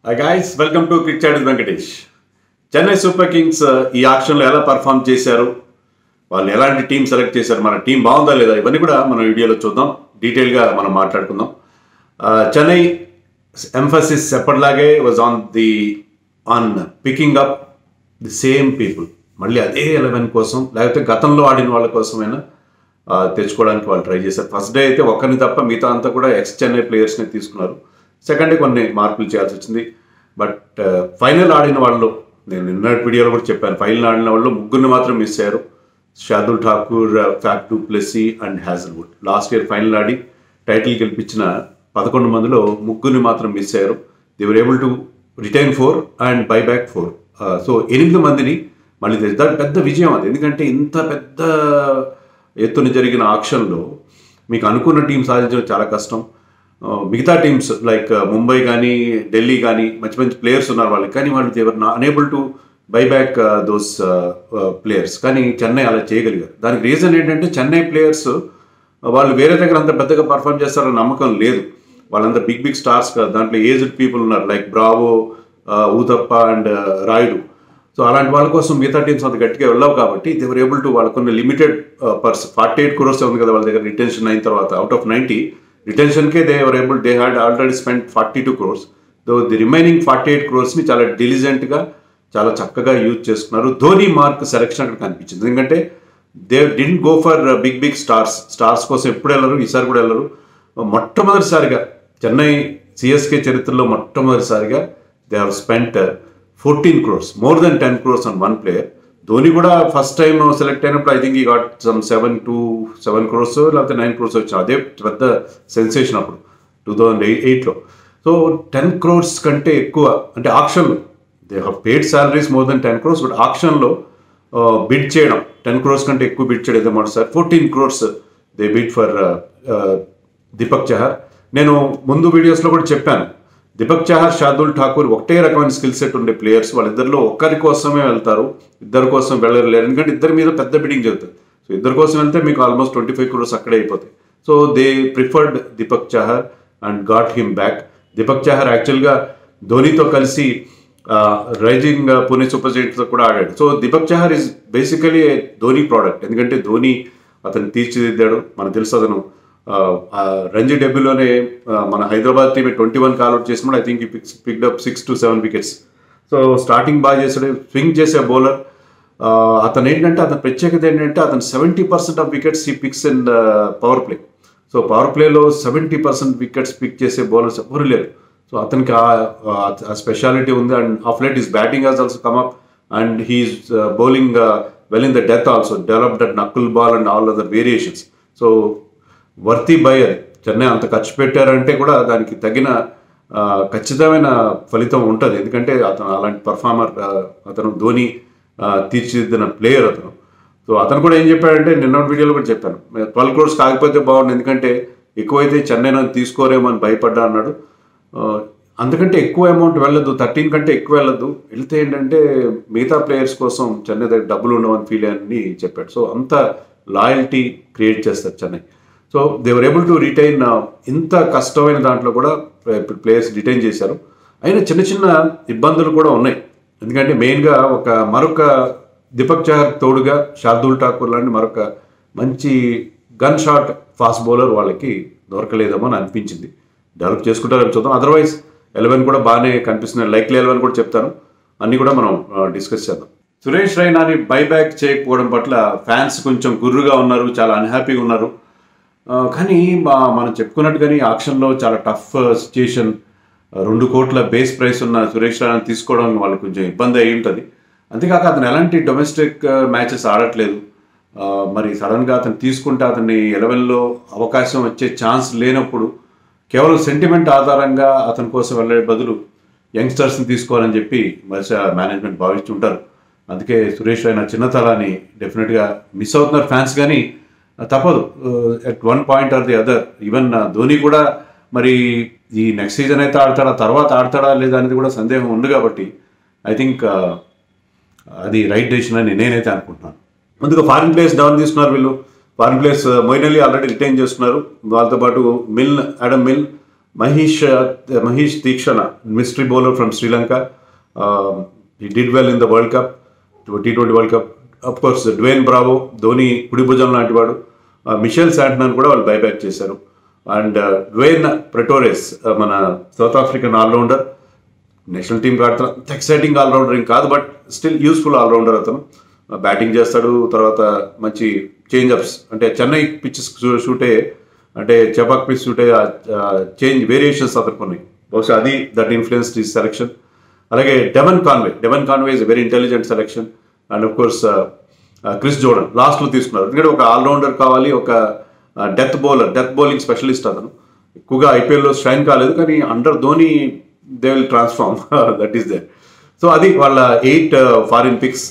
Guys welcome to crick chat Venkatesh Chennai super kings ఈ ఆక్షన్లో ఎలా పర్ఫామ్ చేశారు వాళ్ళు ఎలాంటి టీం సెలెక్ట్ చేశారు మన టీం బాగుందా లేదా ఇవన్నీ కూడా మనం వీడియోలో చూద్దాం డీటెయిల్గా మనం మాట్లాడుకుందాం ఆ, చెన్నై ఎంఫసిస్ ఎప్పటిలాగే was on the on picking up the same people మళ్ళీ అదే ఎలెవెన్ కోసం లేకపోతే గతంలో ఆడిన వాళ్ళ కోసమైనా ఆ, తెచ్చుకోవడానికి వాళ్ళు ట్రై చేశారు ఫస్ట్ డే అయితే ఒక్కరిని తప్ప మిగతా అంతా కూడా ఎక్స్ చెన్నై ప్లేయర్స్ని తీసుకున్నారు సెకండ్ డే కొన్ని మార్పులు చేయాల్సి వచ్చింది బట్ ఫైనల్ ఆడిన వాళ్ళు నేను నిన్న వీడియోలో కూడా చెప్పాను ఫైనల్ ఆడిన వాళ్ళు ముగ్గురిని మాత్రం మిస్ అయ్యారు Shardul Thakur Faf du Plessis and Hazlewood last year final ఆడి టైటిల్ గెలిపించిన పదకొండు మందిలో ముగ్గురిని మాత్రం మిస్ అయ్యారు they were able to retain four and buy back four so ఎనిమిది మందిని మళ్ళీ తెచ్చి- దాని పెద్ద విజయం అది ఎందుకంటే ఇంత పెద్ద ఎత్తున జరిగిన ఆక్షన్లో మీకు అనుకున్న టీం సాధించడం చాలా కష్టం ఆ, మిగతా టీమ్స్ లైక్ ముంబై కానీ ఢిల్లీ కానీ మంచి మంచి ప్లేయర్స్ ఉన్నారు వాళ్ళకి కానీ వాళ్ళు they were unable to buy back those players కానీ చెన్నై అలా చేయగలిగారు దానికి రీజన్ ఏంటంటే చెన్నై ప్లేయర్స్ వాళ్ళు వేరే దగ్గర అంత పెద్దగా పర్ఫామ్ చేస్తారన్న నమ్మకం లేదు వాళ్ళంతా బిగ్ బిగ్ స్టార్స్ కాదు దాంట్లో ఏజ్డ్ పీపుల్ ఉన్నారు like Bravo Uthappa and Rayudu so అలాంటి వాళ్ళ కోసం మిగతా టీమ్స్ అంత గట్టిగా వెళ్ళవు కాబట్టి దేవర్ ఏబుల్ టు వాళ్ళ కొన్ని limited purse forty eight crores ఉంది కదా వాళ్ళ దగ్గర రిటెన్షన్ అయిన తర్వాత అవుట్ ఆఫ్ నైంటీ రిటెన్షన్కే they were able they had already spend forty two crores though the remaining forty eight క్రోర్స్ని చాలా డిలిజెంట్గా చాలా చక్కగా యూజ్ చేసుకున్నారు ధోని మార్క్ సెలెక్షన్ అక్కడ కనిపించింది ఎందుకంటే they didn't go for big big stars stars కోసం ఎప్పుడు వెళ్ళరు ఈసారి కూడా వెళ్ళరు మొట్టమొదటిసారిగా చెన్నై సిఎస్కే చరిత్రలో మొట్టమొదటిసారిగా they have spent fourteen crores more than ten crores on one player Dhoni కూడా ఫస్ట్ టైం సెలెక్ట్ అయినప్పుడు I think he got some seven to seven crores లేకపోతే నైన్ క్రోర్స్ వచ్చిన అదే పెద్ద సెన్సేషన్ అప్పుడు టూ థౌజండ్ ఎయిట్ ఎయిట్లో సో టెన్ క్రోర్స్ కంటే ఎక్కువ అంటే ఆక్షన్లో they have paid salaries more than ten crores but ఆక్షన్లో బిడ్ చేయడం టెన్ క్రోర్స్ కంటే ఎక్కువ బిడ్ చేయడం ఇదే మొదటిసారి fourteen crores they bid for Deepak Chahar నేను ముందు వీడియోస్లో కూడా చెప్పాను దీపక్ చహర్ షాదుల్ ఠాకూర్ ఒకటే రకమైన స్కిల్ సెట్ ఉండే ప్లేయర్స్ వాళ్ళిద్దరిలో ఒక్కరి కోసమే వెళ్తారు ఇద్దరి కోసం వెళ్ళలేరు ఎందుకంటే ఇద్దరి మీద పెద్ద బిడింగ్ జరుగుతుంది సో ఇద్దరి కోసం వెళ్తే మీకు ఆల్మోస్ట్ ట్వంటీ ఫైవ్ క్రోర్స్ అక్కడే అయిపోతాయి so they preferred Deepak Chahar and got him back Deepak Chahar యాక్చువల్గా ధోనితో కలిసి రైజింగ్ పూణే సూపర్ జైంట్స్తో కూడా ఆడాడు so Deepak Chahar is basically Dhoni product ఎందుకంటే ధోని అతను తీర్చిదిద్దాడు మనకు తెలుసు అతను ఆ, ఆ రంజీ డెబ్యూలోనే ఆ, మన Hyderabad team twenty one call out చేసినప్పుడు I think he picks picked up six to seven wickets so starting బాగా చేసాడు స్వింగ్ చేసే బౌలర్ అతను ఏంటంటే అతని ప్రత్యేకత ఏంటంటే అతను seventy percent of wickets he picks in power play so power ప్లేలో సెవెంటీ పర్సెంట్ వికెట్స్ పిక్ చేసే బౌలర్స్ ఎవరు లేరు సో అతనికి ఆ స్పెషాలిటీ ఉంది and of late his batting has also come up and he is bowling well in the death also develop that knuckle ball and all other variations so worthy buy అది చెన్నై అంత ఖర్చు పెట్టారంటే కూడా దానికి తగిన ఆ, ఖచ్చితమైన ఫలితం ఉంటుంది ఎందుకంటే అతను అలాంటి పర్ఫార్మర్ అతను ధోని ఆ, తీర్చిదిద్దిన ప్లేయర్ అతను సో అతను కూడా ఏం చెప్పాడంటే నిన్న వీడియోలో కూడా చెప్పాను ట్వెల్వ్ క్రోర్స్ కాకపోతే బాగుంది ఎందుకంటే ఎక్కువైతే చెన్నై నన్ను తీసుకోరేమో అని భయపడ్డా అన్నాడు ఆ, అందుకంటే ఎక్కువ అమౌంట్ వెళ్ళదు థర్టీన్ కంటే ఎక్కువ వెళ్ళదు వెళ్తే ఏంటంటే మిగతా ప్లేయర్స్ కోసం చెన్నై దగ్గర డబ్బులు ఉండవని ఫీల్ అని చెప్పాడు సో అంత లాయల్టీ క్రియేట్ చేస్తారు Chennai so they were able to retain ఇంత కష్టమైన దాంట్లో కూడా ప్లేయర్స్ రిటైన్ చేశారు అయినా చిన్న చిన్న ఇబ్బందులు కూడా ఉన్నాయి ఎందుకంటే మెయిన్గా ఒక మరొక దీపక్ చహర్ తోడుగా షార్దుల్ ఠాకూర్ లాంటి మరొక మంచి గన్ షాట్ ఫాస్ట్ బౌలర్ వాళ్ళకి దొరకలేదేమో అని అనిపించింది డెవలప్ చేసుకుంటారని చూద్దాం అదర్వైజ్ ఎలెవెన్ కూడా బాగానే కనిపిస్తున్నాయి లైక్లీ ఎలెవెన్ కూడా చెప్తాను అన్నీ కూడా మనం డిస్కస్ చేద్దాం సురేష్ రైనాని బైబ్యాక్ చేయకపోవడం పట్ల ఫ్యాన్స్ కొంచెం గుర్రుగా ఉన్నారు చాలా అన్హ్యాపీగా ఉన్నారు ఆ, కానీ మా మనం చెప్పుకున్నట్టుగానే ఆక్షన్లో చాలా టఫ్ సిచ్యుయేషన్ రెండు కోట్ల బేస్ ప్రైస్ ఉన్న సురేష్ రైనా తీసుకోవడం వాళ్ళకి కొంచెం ఇబ్బంది అయి ఉంటుంది అంతేకాక అతను ఎలాంటి డొమెస్టిక్ మ్యాచెస్ ఆడట్లేదు ఆ, మరి సడన్గా అతను తీసుకుంటే అతన్ని ఎలెవెన్లో అవకాశం వచ్చే ఛాన్స్ లేనప్పుడు కేవలం సెంటిమెంట్ ఆధారంగా అతని కోసం వెళ్ళే బదులు యంగ్స్టర్స్ని తీసుకోవాలని చెప్పి బహుశా మేనేజ్మెంట్ భావిస్తుంటారు అందుకే సురేష్ రైనా చిన్నతలాన్ని డెఫినెట్గా మిస్ అవుతున్నారు ఫ్యాన్స్ కానీ తప్పదు at one point or the other even Dhoni కూడా మరి ఈ నెక్స్ట్ సీజన్ అయితే ఆడతాడా తర్వాత ఆడతాడా లేదా అనేది కూడా సందేహం ఉంది కాబట్టి ఐ థింక్ అది రైట్ డెసిషన్ అని నేనైతే అనుకుంటున్నాను ముందుగా ఫారిన్ ప్లేయర్స్ డౌన్ తీసుకున్నారు వీళ్ళు foreign players Moeen Ali already retain చేస్తున్నారు వాళ్ళతో పాటు Milne Adam Milne Mahesh Mahesh Theekshana mystery bowler from Sri Lanka he did well in the world cup T twenty world cup of course Dwayne Bravo Dhoni కుడి భుజం లాంటి వాడు మిషెల్ శాంటనర్ కూడా వాళ్ళు బైబ్యాక్ చేశారు అండ్ డ్వేన్ ప్రెటోరెస్ మన South African allrounder national team ఆడుతున్న అంత ఎక్సైటింగ్ ఆల్రౌండర్ ఏం కాదు బట్ స్టిల్ యూస్ఫుల్ ఆల్రౌండర్ అతను బ్యాటింగ్ చేస్తాడు తర్వాత మంచి చేంజ్అప్స్ అంటే చెన్నై పిచ్చెస్ షూటే అంటే చపాక్ పిచ్ షూటే చేంజ్ వేరియేషన్స్ అతనికి ఉన్నాయి బహుశా అది దట్ ఇన్ఫ్లుయెన్స్ ఈ సెలెక్షన్ అలాగే Devon Conway Devon Conway is very intelligent selection and of course Chris Jordan లాస్ట్లో తీసుకున్నారు ఎందుకంటే ఒక ఆల్రౌండర్ కావాలి ఒక death bowler death bowling specialist అతను ఎక్కువగా ఐపీఎల్లో షైన్ కాలేదు కానీ under Dhoni they will transform that is there so అది వాళ్ళ ఎయిట్ ఫారిన్ పిక్స్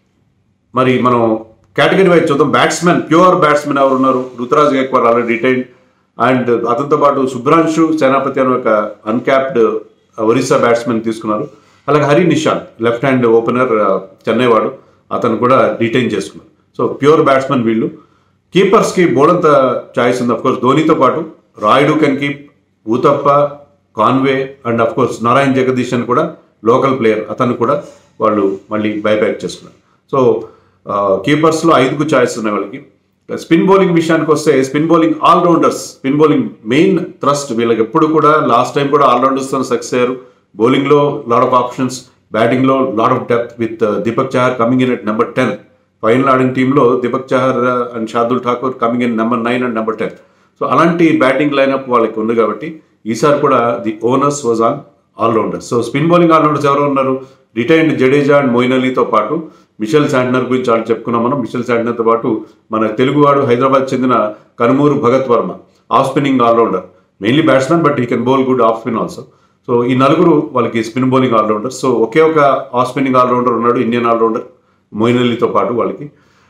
మరి మనం కేటగిరీ వైజ్ చూద్దాం బ్యాట్స్మెన్ ప్యూర్ బ్యాట్స్మెన్ ఎవరు ఉన్నారు Ruturaj Gaikwad already retired and అతనితో పాటు శుభ్రాంశు సేనాపతి అని ఒక అన్క్యాప్డ్ ఒరిస్సా బ్యాట్స్మెన్ తీసుకున్నారు అలాగే Hari Nishant left hand opener Chennai వాడు అతను కూడా రిటైన్ చేసుకున్నారు సో ప్యూర్ బ్యాట్స్మెన్ వీళ్ళు కీపర్స్కి బోడంత ఛాయిస్ ఉంది కోర్స్ ధోనితో పాటు Rayudu can keep Uthappa Conway and of course Narayan Jagadeesh అని కూడా లోకల్ ప్లేయర్ అతను కూడా వాళ్ళు మళ్ళీ బైబ్యాక్ చేసుకున్నారు సో కీపర్స్లో ఐదుగు ఛాయిస్ ఉన్నాయి వాళ్ళకి స్పిన్ బౌలింగ్ విషయానికి వస్తే spin bowling allrounders spin bowling main thrust వీళ్ళకి ఎప్పుడు కూడా లాస్ట్ టైం కూడా ఆల్రౌండర్స్తో సక్సెస్ అయ్యారు బౌలింగ్లో లాట్ ఆఫ్ ఆప్షన్స్ బ్యాటింగ్లో lot of depth with Deepak Chahar coming in at number ten final ఆడిన టీంలో దీపక్ Chahar and Shardul Thakur coming in number nine and number ten so అలాంటి బ్యాటింగ్ లైనప్ వాళ్ళకి ఉంది కాబట్టి ఈసారి కూడా the owners was on allrounders so spin bowling allrounders ఎవరు ఉన్నారు రిటైర్డ్ జడేజా అండ్ మొయిన్ అలీతో పాటు మిషెల్ శాంటనర్ గురించి వాళ్ళు చెప్పుకున్నాం మనం మిషెల్ శాంటనర్తో పాటు మన తెలుగువాడు హైదరాబాద్ చెందిన Kanumuru Bhagath Varma off spinning allrounder mainly batsmen but he can bowl good off spin also so ఈ నలుగురు వాళ్ళకి స్పిన్ బౌలింగ్ ఆల్రౌండర్ సో ఒకే ఒక ఆఫ్ స్పిన్నింగ్ ఆల్రౌండర్ ఉన్నాడు ఇండియన్ ఆల్రౌండర్ మొయిన్ అలీతో పాటు వాళ్ళకి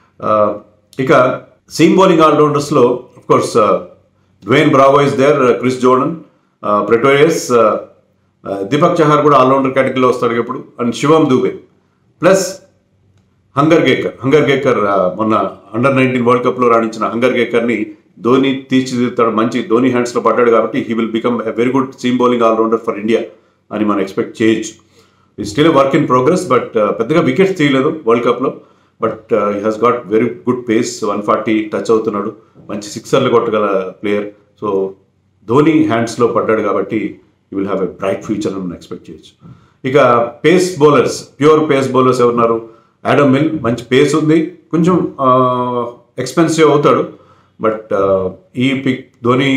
ఇక సీమ్ బౌలింగ్ ఆల్రౌండర్స్లో of course Dwayne Bravo is there Chris Jordan Pretorius Deepak Chahar కూడా ఆల్రౌండర్ కేటగిరీలో వస్తాడు ఇప్పుడు and Shivam Dube plus Hangargekar Hangargekar మొన్న అండర్ నైన్టీన్ వరల్డ్ కప్లో రాణించిన హంగర్ గేకర్ని ధోని తీర్చిదిద్దుతాడు మంచి ధోని హ్యాండ్స్లో పడ్డాడు కాబట్టి he will become a very good seam bowling allrounder for India అని మనం ఎక్స్పెక్ట్ చేయొచ్చు he still work in progress but పెద్దగా వికెట్స్ తీయలేదు వరల్డ్ కప్లో but he has got very good pace one forty touch అవుతున్నాడు మంచి సిక్సర్లు కొట్టగల ప్లేయర్ సో ధోని హ్యాండ్స్లో పడ్డాడు కాబట్టి you will have a bright future అని మనం ఎక్స్పెక్ట్ చేయొచ్చు ఇక pace bowlers pure pace bowlers ఎవరున్నారు యాడమ్ మిల్ మంచి పేస్ ఉంది కొంచెం ఎక్స్పెన్సివ్ అవుతాడు బట్ ఈ పిక్ ధోని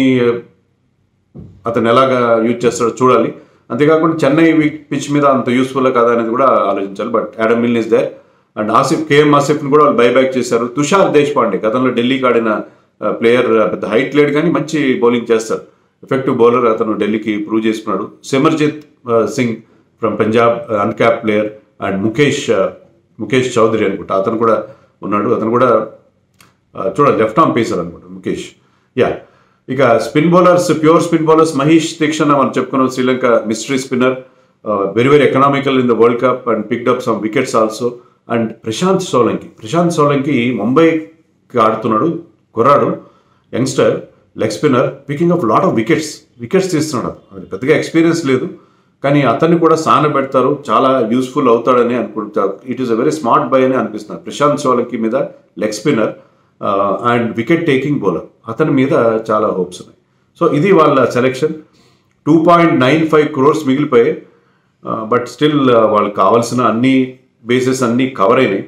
అతను ఎలాగా యూజ్ చేస్తాడో చూడాలి అంతేకాకుండా చెన్నై పిచ్ మీద అంత యూస్ఫుల్ కాదా అనేది కూడా ఆలోచించాలి but Adam Milne is there and Asif K M ఆసిఫ్ని కూడా వాళ్ళు బైబ్యాక్ చేశారు తుషార్ దేశ్పాండే గతంలో ఢిల్లీకి ఆడిన ప్లేయర్ పెద్ద హైట్ లేడు కానీ మంచి బౌలింగ్ చేస్తారు ఎఫెక్టివ్ బౌలర్ అతను ఢిల్లీకి ప్రూవ్ చేసుకున్నాడు Simarjeet Singh from Punjab uncapped player and Mukesh Mukesh Choudhary అనుకుంటా అతను కూడా ఉన్నాడు అతను కూడా చూడాలి లెఫ్ట్ ఆర్మ్ పేసర్ అనుకుంటా ముఖేష్ యా ఇక spin bowlers pure spin bowlers Mahesh Theekshana మనం చెప్పుకున్నాం Sri Lanka mystery spinner very very economical in the world cup and picked up some wickets also and Prashant Solanki Prashant Solanki ముంబైకి ఆడుతున్నాడు కుర్రాడు youngster leg spinner picking up lot of wickets wickets తీస్తున్నాడు అది పెద్దగా experience లేదు కానీ అతన్ని కూడా సాన పెడతారు చాలా యూస్ఫుల్ అవుతాడని అనుకుంటారు it is a very smart buy అని అనిపిస్తున్నారు ప్రశాంత్ సోలంకి మీద leg spinner and wicket taking bowler అతని మీద చాలా హోప్స్ ఉన్నాయి సో ఇది వాళ్ళ selection two point nine five crores మిగిలిపోయాయి బట్ స్టిల్ వాళ్ళకి కావాల్సిన అన్ని బేసెస్ అన్నీ కవర్ అయినాయి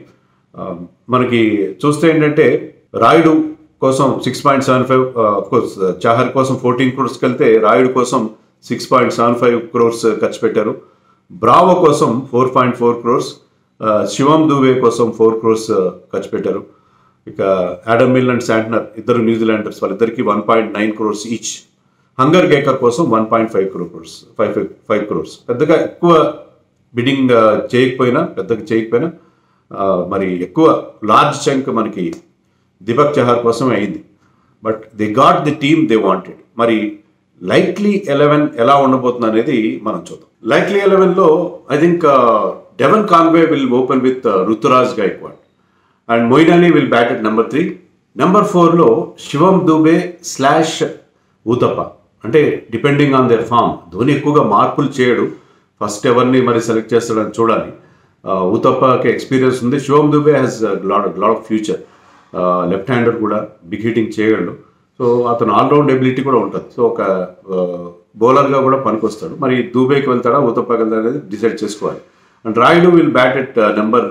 మనకి చూస్తే ఏంటంటే రాయుడు కోసం six point seven five crores Chahar కోసం ఫోర్టీన్ క్రోర్స్కి వెళ్తే రాయుడు కోసం six point seven five crores ఖర్చు పెట్టారు బ్రావో కోసం four point four crores Shivam Dube కోసం ఫోర్ క్రోర్స్ ఖర్చు పెట్టారు ఇక యాడమ్ మిల్ అండ్ శాంట్నర్ ఇద్దరు న్యూజిలాండర్స్ వాళ్ళిద్దరికి one point nine crores each Hangargekar కోసం one point five crores five five five crores పెద్దగా ఎక్కువ బిడ్డింగ్ చేయకపోయినా పెద్దగా చేయకపోయినా మరి ఎక్కువ లార్జ్ చంక్ మనకి దీపక్ చహార్ కోసమే అయింది but they got the team they wanted మరి లైక్లీ ఎలెవెన్ ఎలా ఉండబోతుంది అనేది మనం చూద్దాం లైక్లీ ఎలెవెన్లో I think Devon Conway will open with Ruturaj Gaikwad and Moeen Ali will bat at number three number ఫోర్లో శివం దూబే స్లాష్ ఊతప్ప అంటే depending on their form Dhoni ఎక్కువగా మార్పులు చేయడు ఫస్ట్ ఎవరిని మరి సెలెక్ట్ చేస్తాడని చూడాలి ఊతప్పకి ఎక్స్పీరియన్స్ ఉంది Shivam Dube has lot lot of future left hander కూడా బిగ్ హిట్టింగ్ చేయగలడు సో అతను ఆల్రౌండ్ ఎబిలిటీ కూడా ఉంటుంది సో ఒక బౌలర్గా కూడా పనికొస్తాడు మరి దూబేకి వెళ్తాడా ఊతప్పకి వెళ్తాడా అనేది డిసైడ్ చేసుకోవాలి and Rayudu will bat at number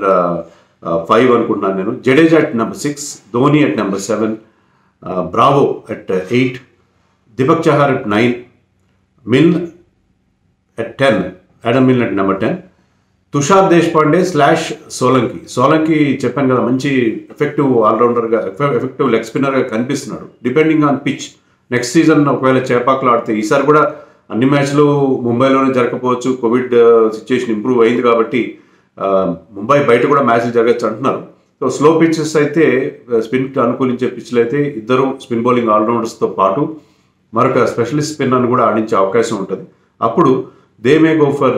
five అనుకుంటున్నాను నేను Jadeja at number six Dhoni at number seven Bravo at eight Deepak Chahar at nine Milne at ten Adam Milne at number ten Tushar Deshpande slash Solanki Solanki చెప్పాను కదా మంచి ఎఫెక్టివ్ ఆల్రౌండర్గా ఎఫెక్టివ్ లెగ్ స్పిన్నర్గా కనిపిస్తున్నాడు depending on pitch next season ఒకవేళ చేపాకులు ఆడితే ఈసారి కూడా అన్ని మ్యాచ్లు ముంబైలోనే జరగకపోవచ్చు కోవిడ్ సిచ్యుయేషన్ ఇంప్రూవ్ అయింది కాబట్టి ఆ, ముంబై బయట కూడా మ్యాచ్లు జరగచ్చు అంటున్నారు సో స్లో పిచ్చెస్ అయితే స్పిన్కి అనుకూలించే పిచ్లు అయితే ఇద్దరు స్పిన్ బౌలింగ్ ఆల్రౌండర్స్తో పాటు మరొక స్పెషలిస్ట్ స్పిన్నర్ని కూడా ఆడించే అవకాశం ఉంటుంది అప్పుడు they may go for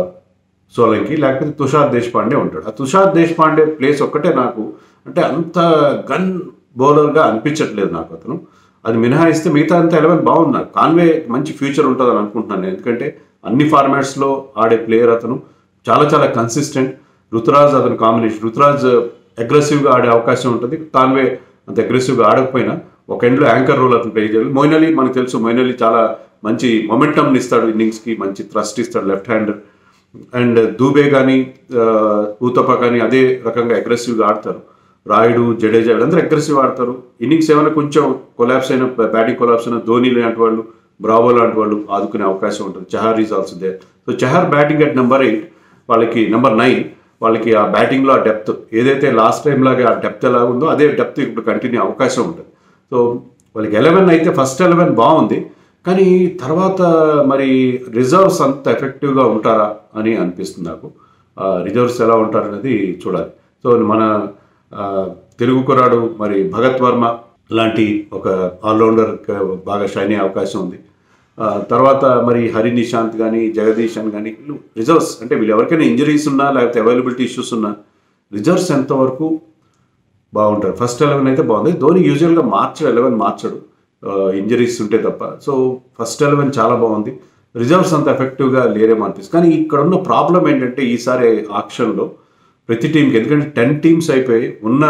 Solanki లేకపోతే తుషార్ దేశపాండే ఉంటాడు ఆ తుషార్ దేశపాండే ప్లేస్ ఒక్కటే నాకు అంటే అంత గన్ బౌలర్గా అనిపించట్లేదు నాకు అతను అది మినహాయిస్తే మిగతా అంతా ఎలెవెన్ బాగుంది నాకు కాన్వే మంచి ఫ్యూచర్ ఉంటుందని అనుకుంటున్నాను నేను. ఎందుకంటే అన్ని ఫార్మాట్స్లో ఆడే ప్లేయర్ అతను చాలా చాలా కన్సిస్టెంట్ రుతురాజ్ అతని కాంబినేషన్ రుతురాజ్ అగ్రెసివ్గా ఆడే అవకాశం ఉంటుంది కాన్వే అంత అగ్రెసివ్గా ఆడకపోయినా ఒక ఎండ్లో యాంకర్ రోల్ అతను ప్లే చేయాలి మొయిన్ అలీ మనకు తెలుసు మొయిన్ అలీ చాలా మంచి మొమెంటమ్ని ఇస్తాడు ఇన్నింగ్స్కి మంచి థ్రస్ట్ ఇస్తాడు లెఫ్ట్ హ్యాండర్ అండ్ దూబే కానీ ఊతప్ప కానీ అదే రకంగా అగ్రెసివ్గా ఆడతారు రాయుడు జడేజా వీళ్ళందరూ అగ్రెసివ్ ఆడతారు ఇన్నింగ్స్ ఏమైనా కొంచెం కొలాప్స్ అయిన బ్యాటింగ్ కొలాప్స్ అయిన ధోని లాంటి వాళ్ళు బ్రావో లాంటి వాళ్ళు ఆదుకునే అవకాశం ఉంటుంది Chahar is also there so Chahar batting at number eight వాళ్ళకి నెంబర్ నైన్ వాళ్ళకి ఆ బ్యాటింగ్లో ఆ డెప్త్ ఏదైతే లాస్ట్ టైం లాగా ఆ డెప్త్ ఎలా ఉందో అదే డెప్త్ ఇప్పుడు కంటిన్యూ అవకాశం ఉంటుంది సో వాళ్ళకి ఎలెవెన్ అయితే ఫస్ట్ ఎలెవెన్ బాగుంది కానీ తర్వాత మరి రిజర్వ్స్ అంత ఎఫెక్టివ్గా ఉంటారా అని అనిపిస్తుంది నాకు రిజర్వ్స్ ఎలా ఉంటారనేది చూడాలి సో మన ఆ, తెలుగు కురాడు మరి భగత్ వర్మ లాంటి ఒక ఆల్రౌండర్ బాగా షైన్ అయ్యే అవకాశం ఉంది ఆ, తర్వాత మరి హరి నిశాంత్ కానీ జగదీశన్ కానీ వీళ్ళు రిజర్వ్స్ అంటే వీళ్ళు ఎవరికైనా ఇంజరీస్ ఉన్నా లేకపోతే అవైలబిలిటీ ఇష్యూస్ ఉన్నా రిజర్వ్స్ ఎంతవరకు బాగుంటారు ఫస్ట్ ఎలెవెన్ అయితే బాగుంది ధోని యూజువల్గా మార్చడు ఎలెవెన్ మార్చడు ఇంజరీస్ ఉంటే తప్ప సో ఫస్ట్ ఎలెవెన్ చాలా బాగుంది రిజర్వ్స్ అంత ఎఫెక్టివ్గా లేరేమో అనిపిస్తుంది కానీ ఇక్కడ ఉన్న ప్రాబ్లం ఏంటంటే ఈసారి ఆక్షన్లో ప్రతి టీంకి ఎందుకంటే టెన్ టీమ్స్ అయిపోయి ఉన్న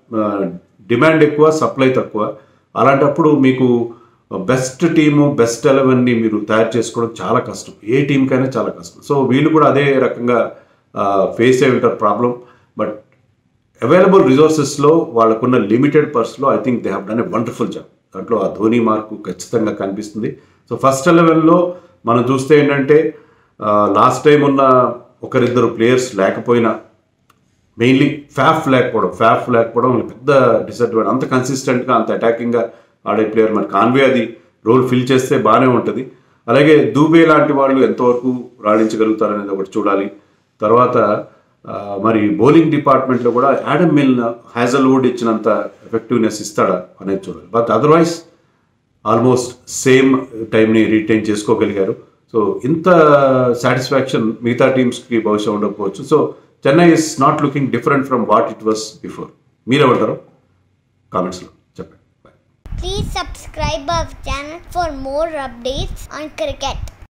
డిమాండ్ ఎక్కువ సప్లై తక్కువ అలాంటప్పుడు మీకు బెస్ట్ టీము బెస్ట్ ఎలెవెన్ని మీరు తయారు చేసుకోవడం చాలా కష్టం ఏ టీంకైనా చాలా కష్టం సో వీళ్ళు కూడా అదే రకంగా ఫేస్ అయి ఉంటారు ప్రాబ్లం బట్ అవైలబుల్ రిసోర్సెస్లో వాళ్ళకున్న లిమిటెడ్ పర్స్లో I think they have done a wonderful job దాంట్లో ఆ ధోని మార్కు ఖచ్చితంగా కనిపిస్తుంది సో ఫస్ట్ లెవెల్లో మనం చూస్తే ఏంటంటే లాస్ట్ టైం ఉన్న ఒకరిద్దరు ప్లేయర్స్ లేకపోయినా మెయిన్లీ ఫ్యాఫ్ లేకపోవడం ఫ్యాఫ్ లేకపోవడం పెద్ద డిసడ్వాంటేజ్ అంత కన్సిస్టెంట్గా అంత అటాకింగ్గా ఆడే ప్లేయర్ మరి కాన్వే అది రోల్ ఫిల్ చేస్తే బాగానే ఉంటుంది అలాగే దూబే లాంటి వాళ్ళు ఎంతవరకు రాణించగలుగుతారనేది ఒకటి చూడాలి తర్వాత ఆ, మరి బౌలింగ్ డిపార్ట్మెంట్లో కూడా యాడమ్ మిల్ హ్యాజల్వుడ్ ఇచ్చినంత ఎఫెక్టివ్నెస్ ఇస్తాడా అనేది చూడాలి బట్ అదర్వైజ్ ఆల్మోస్ట్ సేమ్ టైంని రిటైన్ చేసుకోగలిగారు సో ఇంత సాటిస్ఫాక్షన్ మిగతా టీమ్స్కి బహుశా ఉండకపోవచ్చు so Chennai is not looking different from what it was before మీరేమంటారు కామెంట్స్లో చెప్పండి bye Please subscribe our channel for more updates on cricket.